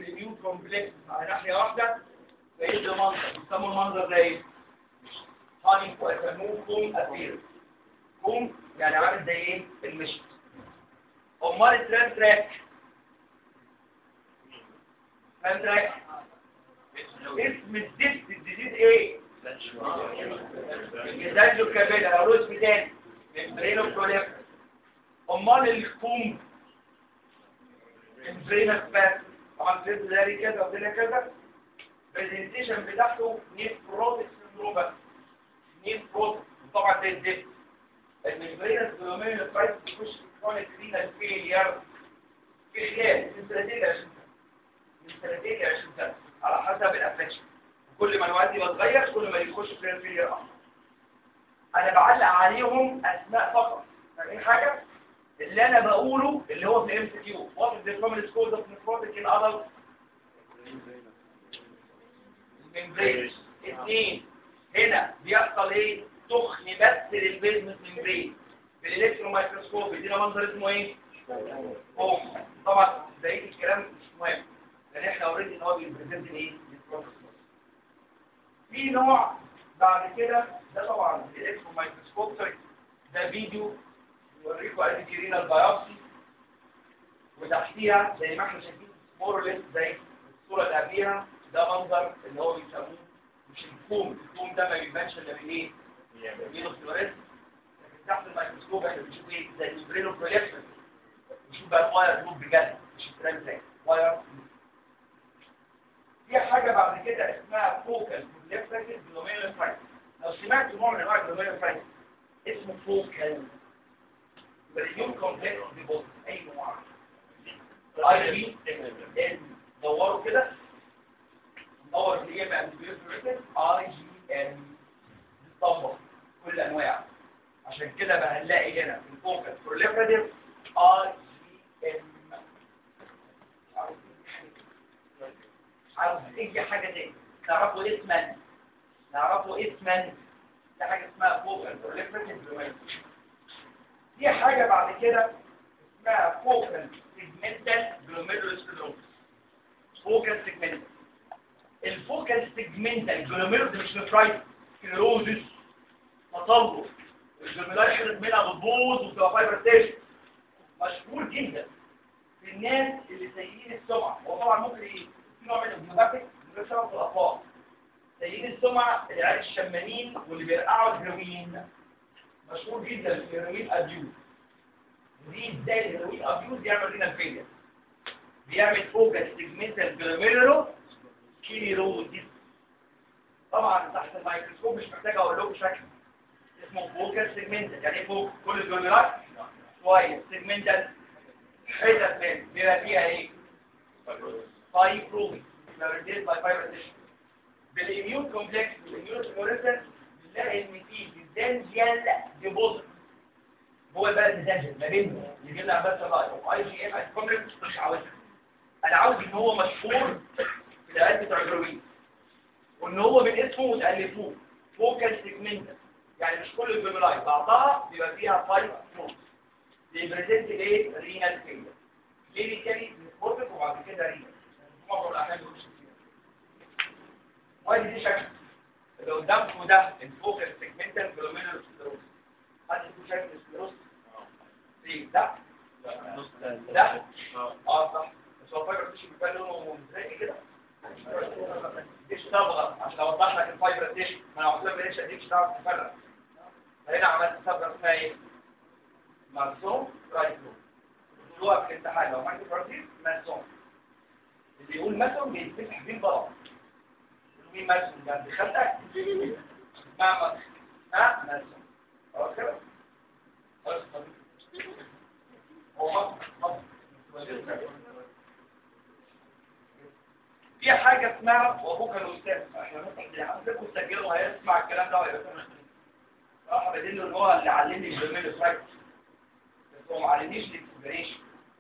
بالاميون كومبلكس على ناحيه واحده فيدي منظر بيسموا المنظر ده ايه؟ هاني يسموه كوم ابير كوم يعني عامل زي ايه؟ المشط امال التران تراك تران تراك اسم الزفت الجديد ايه؟ يزاجو كابيلا او روز تاني ممبرينو بروليف امال الكوم ممبرينو سباس طبعا في زي كده وكده كده البرزنتيشن بتاعته نيفروتيك سندروم بس نيفروتيك طبعا ده الزفت الممبرينو سباس برايس بيخش في كرونيك رينال فيلير في خلال من سنتين ل 20 سنه من سنتين ل 20 سنه على حسب الافكشن كل ما الوقت بتغير كل ما يخش في الفيلير اكتر انا بعلق عليهم اسماء فقط فاهمين حاجه اللي انا بقوله اللي هو في ام سي كيو وات از ذا كومن سكولز اوف نيفروتيك ان ادلت الممبرين اثنين هنا بيحصل ايه تخن بس للبيزمنت ممبرين بالالكترون مايكروسكوب يدينا منظر اسمه ايه فوم طبعا بقيه الكلام مش مهم لان احنا اوريدي ان هو بيبريزنت ايه في نوع بعد كده ده طبعا الالكترون مايكروسكوب ده فيديو يوريكم ادي رينال بايوبسي وتحتيها زي ما احنا شايفين مورلس زي الصوره اللي قبليها ده منظر اللي هو بيسموه مش الفوم الفوم ده ما بيبانش الا من ايه؟ من الفلوريس لكن تحت الميكروسكوب احنا بنشوف ايه زي البرينو بروجكشن بنشوف بقى الواير لوب بجد مش الكلام زي واير في حاجه بعد كده اسمها فوكال كونجكتيف جلوميرولار فايت لو سمعت نوع من انواع الجلوميرولار فايت اسمه فوكال اليوم كومبلكس بيبص اي نوع الاي بي ان دوروا كده ندور اللي هي بقى اي جي ان اسطمبة كل انواع عشان كده بقى هنلاقي هنا في الفوكس بروليفراتيف اي جي ان عاوز اي حاجه تاني نعرفه اسما نعرفه اسما دي حاجه اسمها فوكس بروليفراتيف دي حاجة بعد كده اسمها فوكال سيجمنتال جلوميرولوسكلوز فوكال سيجمنتال الفوكال سيجمنتال جلوميرولوس مش نفرايت سكلروزس تطلق الجلوميرولاي حدث منها بتبوظ وبتبقى فايبر ستيشن مشهور جدا في الناس اللي سيئين السمعة هو طبعا ممكن ايه في نوع من الجلوماتيك اللي بيشتغل في الاطفال سيئين السمعة العيال الشمانين واللي بيرقعوا الهيروين مشهور جدا الهيروين ابيوز دي ازاي الهيروين ابيوز يعمل لنا الفيلير بيعمل فوكس سيجمنتال جلوميرولو كيلوزيس طبعا تحت الميكروسكوب مش محتاج اقول لكم شكل اسمه فوكس سيجمنتال يعني ايه فوق كل الجلوميرات شويه سيجمنتال حتت من بيبقى فيها ايه فايبروز فلوريديز باي فايبرتيشن بالاميون كومبلكس بالاميون فلوريسنس بنلاقي ان في ديزنجيال ديبوزيت هو بقى الديزنجيال ما بين اللي جبنا بس بقى اي جي اف كومبلكس مش عاوزها انا عاوز ان هو مشهور في العيال بتاع الجروين وان هو من اسمه وتالفوه فوكال سيجمنتال يعني مش كل الجلوميرولاي بعضها بيبقى فيها فايف فروت بيبريزنت ايه رينال فيلر ليه بالتالي نسبوتك وبعد كده رينال معظم الاحيان بيخش فيها وادي دي شكل اللي قدامكم ده الفوكال سيجمنتال جلوميرولار سكلروز حد يكون شايف السكلروز ايه ده ده اه صح بس هو فايبر تيشو بيبقى لونه مزرقي كده ديش صبغه عشان اوضح لك الفايبر تيشو ما انا قلت لك ليش ديش تعرف تفرق فهنا عملت صبغه اسمها ايه مارسون رايتو بتقولوها في الامتحان لو معاك فرنسي مارسون اللي يقول ماسون بيتفتح بيه البلاط مين ماسون ده دخلتك مع ماسون ها ماسون خلاص كده خلاص هو ماسون في حاجة اسمها وابوك الأستاذ احنا ممكن عندكم تسجلوا هيسمع الكلام ده وهيفهم راح بديله ان هو اللي علمني الجميل الفرايت بس هو ما علمنيش الاكسبريشن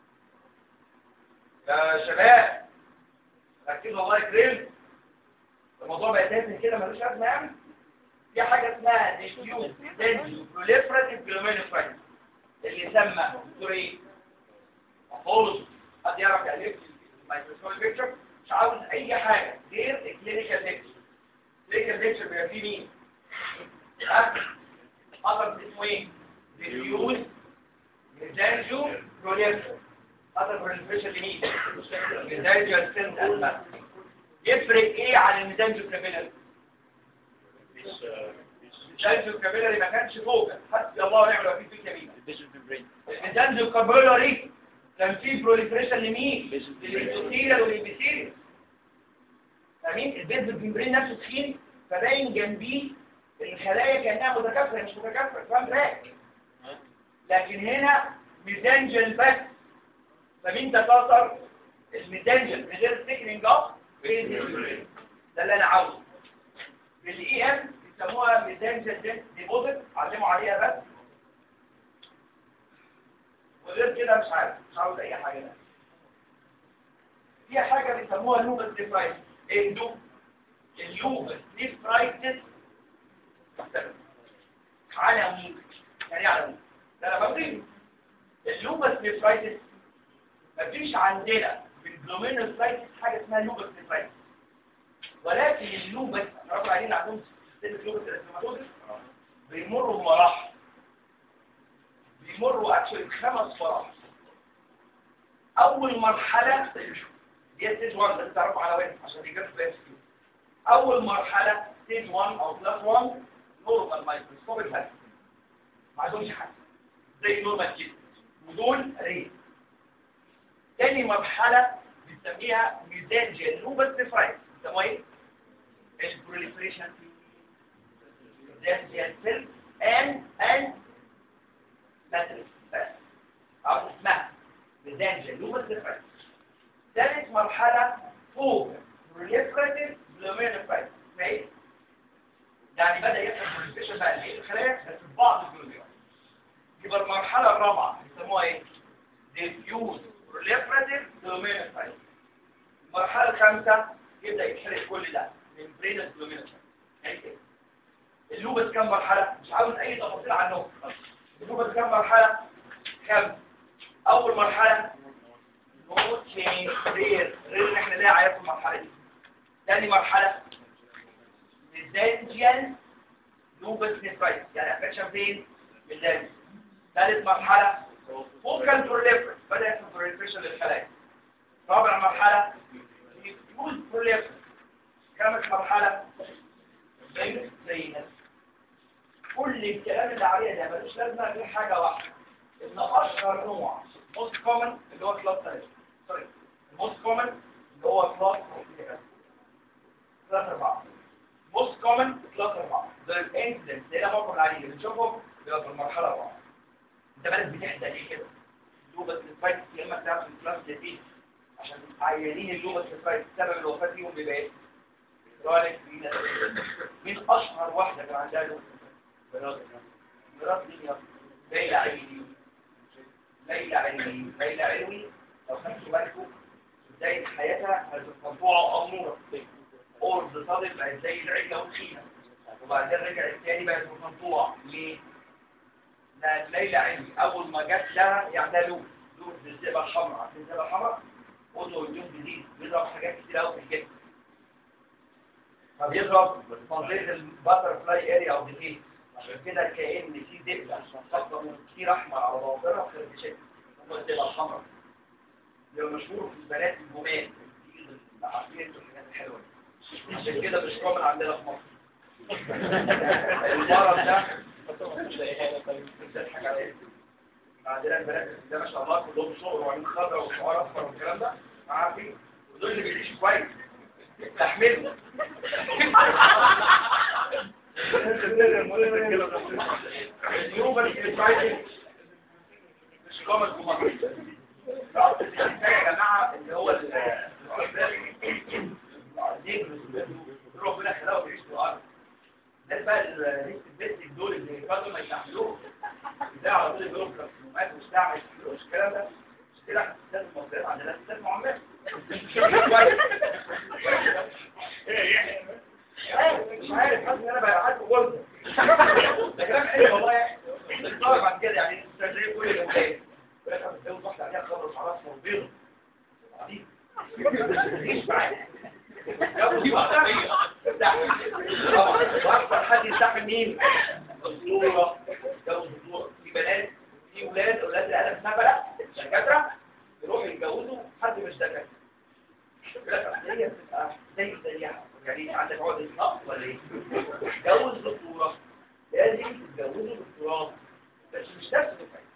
يا شباب ركزوا الله يكرمكم الموضوع بقى تافه كده ملوش لازمه يعني في حاجه اسمها ديفيوز ديفيوز بروليفراتيف جلوميرولوفرايتس اللي سمى دكتور ايه؟ ابولوس حد يعرف يعني ايه الميكروسكوب بيكتشر مش عاوز اي حاجه غير الكلينيكال ليكتشر الكلينيكال ليكتشر بيبقى فيه مين ها اثر اسمه ايه ديفيوز ميزانجو بروليفر اثر بروليفريشن لمين ميزانجو السنتر يفرق ايه عن الميزانجو كابيلاري الميزانجو كابيلاري ما كانش فوق حتى الله ونعم الوكيل فيك يا بيه الميزانجو كابيلاري كان فيه بروليفريشن لمين للإنتوثيريال والإنبيثيريال فاهمين البيت بالممبرين نفسه تخين فباين جنبيه الخلايا كانها متكاثره مش متكاثره فاهم راك لكن هنا ميزانجل بس فمين تكاثر الميزانجل من غير ستيكنينج اوف ده اللي انا عاوزه بالاي ام بيسموها ميزانجل ديبوزيت علموا عليها بس وغير كده مش عارف مش عاوز اي حاجه لا في حاجه بيسموها لوبس نيفرايتس ايه اللوب اللوبس نيفرايتس على مين يعني على مين ده انا بقول اللوبس نيفرايتس مفيش عندنا في الجلوميرولوسايتس حاجه اسمها لوبس نيفرايتس ولكن اللوبس رغم عليهم عندهم سيستم لوبس الاسماتوزس بيمروا بمراحل بيمروا اكشن خمس مراحل اول مرحله دي ستيج 1 لازم تعرفوا على وين عشان يجرب في اول مرحله ستيج 1 او بلس 1 نورمال مايكروسكوبيك هاي ما عندهمش حاجه زي نورمال كده ودول ريد تاني مرحله بنسميها ميزانجيال لوبس نفرايت بيسموها ايه؟ البروليفريشن ميزانجيال سيل ان ان ماتريكس بس او اسمها ميزانجيال لوبس نفرايت ثالث مرحله فوق بروليفريتيف جلوميرولوفايت اسمها ايه؟ يعني بدأ يحصل بروليفريشن بقى الايه الخلايا بس في بعض الجلوميرولوفايت يبقى المرحله الرابعه بيسموها ايه؟ ديفيوز بروليفريتيف جلوميرولوفايت المرحله الخامسه يبدأ يتحرق كل ده ممبرينس جلوميرولوفايت يعني كده اللوبس كام مرحله؟ مش عاوز اي تفاصيل عنهم اللوبس كام مرحله؟ كام؟ اول مرحله نو تشينج رير رير ان احنا نلاقي عيال في المرحله دي ثاني مرحله ميزانجيال لوبس نفرايت يعني افكشن فين ميزانجيال ثالث مرحله فوكال بروليفر بدا يحصل بروليفريشن للخلايا رابع مرحله ديفيوز بروليفر خامس مرحله زي زي نفس كل الكلام اللي عليها ده ملوش لازمه غير حاجه واحده ان اشهر نوع موست كومن اللي هو كلاس 3 سوري الموست كومن اللي هو كلاس كلاس 4 موست كومن كلاس 4 ده الانسيدنت اللي انا بقول عليه بنشوفهم بيبقى في المرحله الرابعه انت بالك بتحدى ليه كده اللوبس الفايت يا اما بتاعت الكلاس دي عشان عيانين اللوبس الفايت سبب الوفاه فيهم بيبقى ايه؟ كرونيك مين اشهر واحده كان عندها لوبس مرات مين يا ليلى عيني ليلى علوي ليلى علوي لو خدتوا بالكم بداية حياتها كانت مرفوعة أمورة أورز صادق بقت زي العجلة وتخينة وبعدين رجعت تاني بقت مرفوعة ليه؟ لأن ليلى علوي أول ما جت لها يعملها لوز لوز بالزئبة الحمراء عارفين الزئبة الحمراء؟ أوتو إميون جديد بيضرب حاجات كتير أوي في الجسم فبيضرب منطقة الباتر فلاي اريا أو ديفيس عشان كده كأن في دبلة خاصة كتير أحمر على ظاهرها وخربشات هو الدبلة الحمراء اللي هو مشهور في البنات الجمال عارفين انتوا الحاجات الحلوة دي. عشان كده مش كومن عندنا في مصر المرض ده بتضحك عليه عندنا البنات ده ما شاء الله كلهم صغر وعين خضرا وشعار اصفر والكلام ده عارفين ودول اللي بيعيشوا كويس تحملوا الجنوب الاسرائيلي مش قامت بمصر يا جماعه اللي هو ربنا خلقه ويعيش في الارض ده بقى الريس البيت دول اللي كانوا ما يستحملوه ده على طول يجروا في الرسومات وبتاع ما يستحملوش الكلام ده مش كده الستات المصريات عندنا ستات معاملات مش عارف حاسس ان انا بقى عارف برضه ده كلام حلو والله يعني بتطلع بعد كده يعني تدريب كل الولايات ولكن بتتجوز واحده عليها خبره وشعرها اسمه بيض عظيم مش معانا جوز واحدة طبعا واكثر حد يستحمل مين؟ الدكتورة جوز الدكتورة في بنات في ولاد اولاد العالم سبلة دكاترة يروحوا يتجوزوا حد مش دكاترة هي بتبقى زي زيها يعني عندك عقدة نقص ولا ايه؟ جوز دكتورة لازم تتجوزوا دكتوراه بس مش نفس الدكتوراه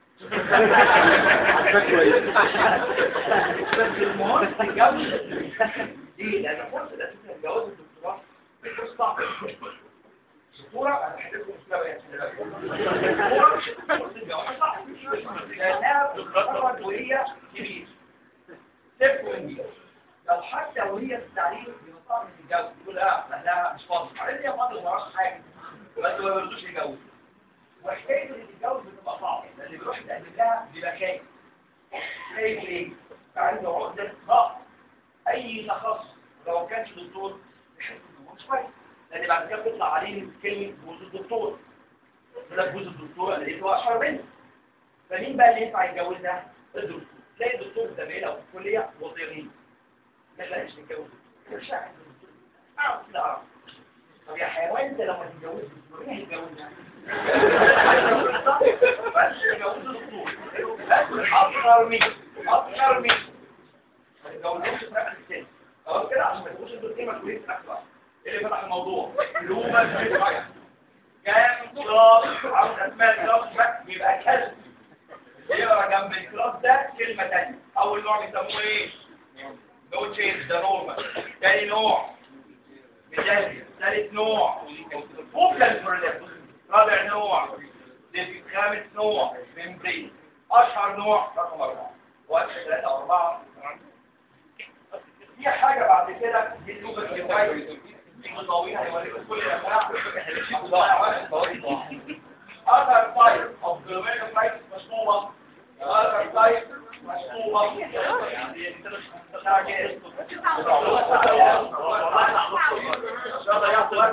بس المهم تتجوز ليه؟ لأن فرصة الأساس الجواز الدكتوراه فرصة صعبة دكتورة أنا هحكي لكم مشكلة بقى دكتورة فرصة الجواز صعبة لأنها بتتخرج وهي كبيرة سيبكم من دي لو حتى وهي في التعليم يبقى صعب تتجوز تقول لا لا مش فاضي عارف هي فاضي ما اعرفش حاجة بس ما بيرضوش يتجوز وحكاية اللي تتجوز بتبقى صعبة لأن اللي بيروح يتقدم لها بيبقى خايف خايف ليه؟ عنده عقدة ضغط أي تخصص لو ما كانش دكتور يحس إنه هو مش كويس لأن بعد كده بيطلع عليه كلمة جوز الدكتور يقول لك جوز الدكتور أنا لقيته أشهر منه فمين بقى اللي ينفع يتجوزها؟ الدكتور تلاقي الدكتور زميله في الكلية وطيرين ما تلاقيش نتجوز مش عارف الدكتور أعرف كده أعرف طب يا حيوان أنت لما تتجوز دكتور مين هيتجوزها؟ بس يتجوزوا دكتور بس أصغر مين؟ أصغر مين؟ ما تتجوزوش في نفس السن خلاص كده عشان ما تبقوش انتوا الاثنين مسؤولين في نفس الوقت ايه اللي فتح الموضوع؟ لوما الفكره كام كلاس عاوز اسماء كلاس بس يبقى كلب يقرا جنب الكلاس ده كلمه ثانيه اول نوع بيسموه ايه؟ نو تشينج ده نورمال ثاني نوع مجازي ثالث نوع فوكال بروليب رابع نوع خامس نوع ممبرين اشهر نوع رقم اربعه واحد ثلاثه اربعه في حاجة بعد كده دي اللغة اللي كويس دي مطاوية هيوريكم كل الأنواع other type of glomerulonephritis مشمومة other type مشمومة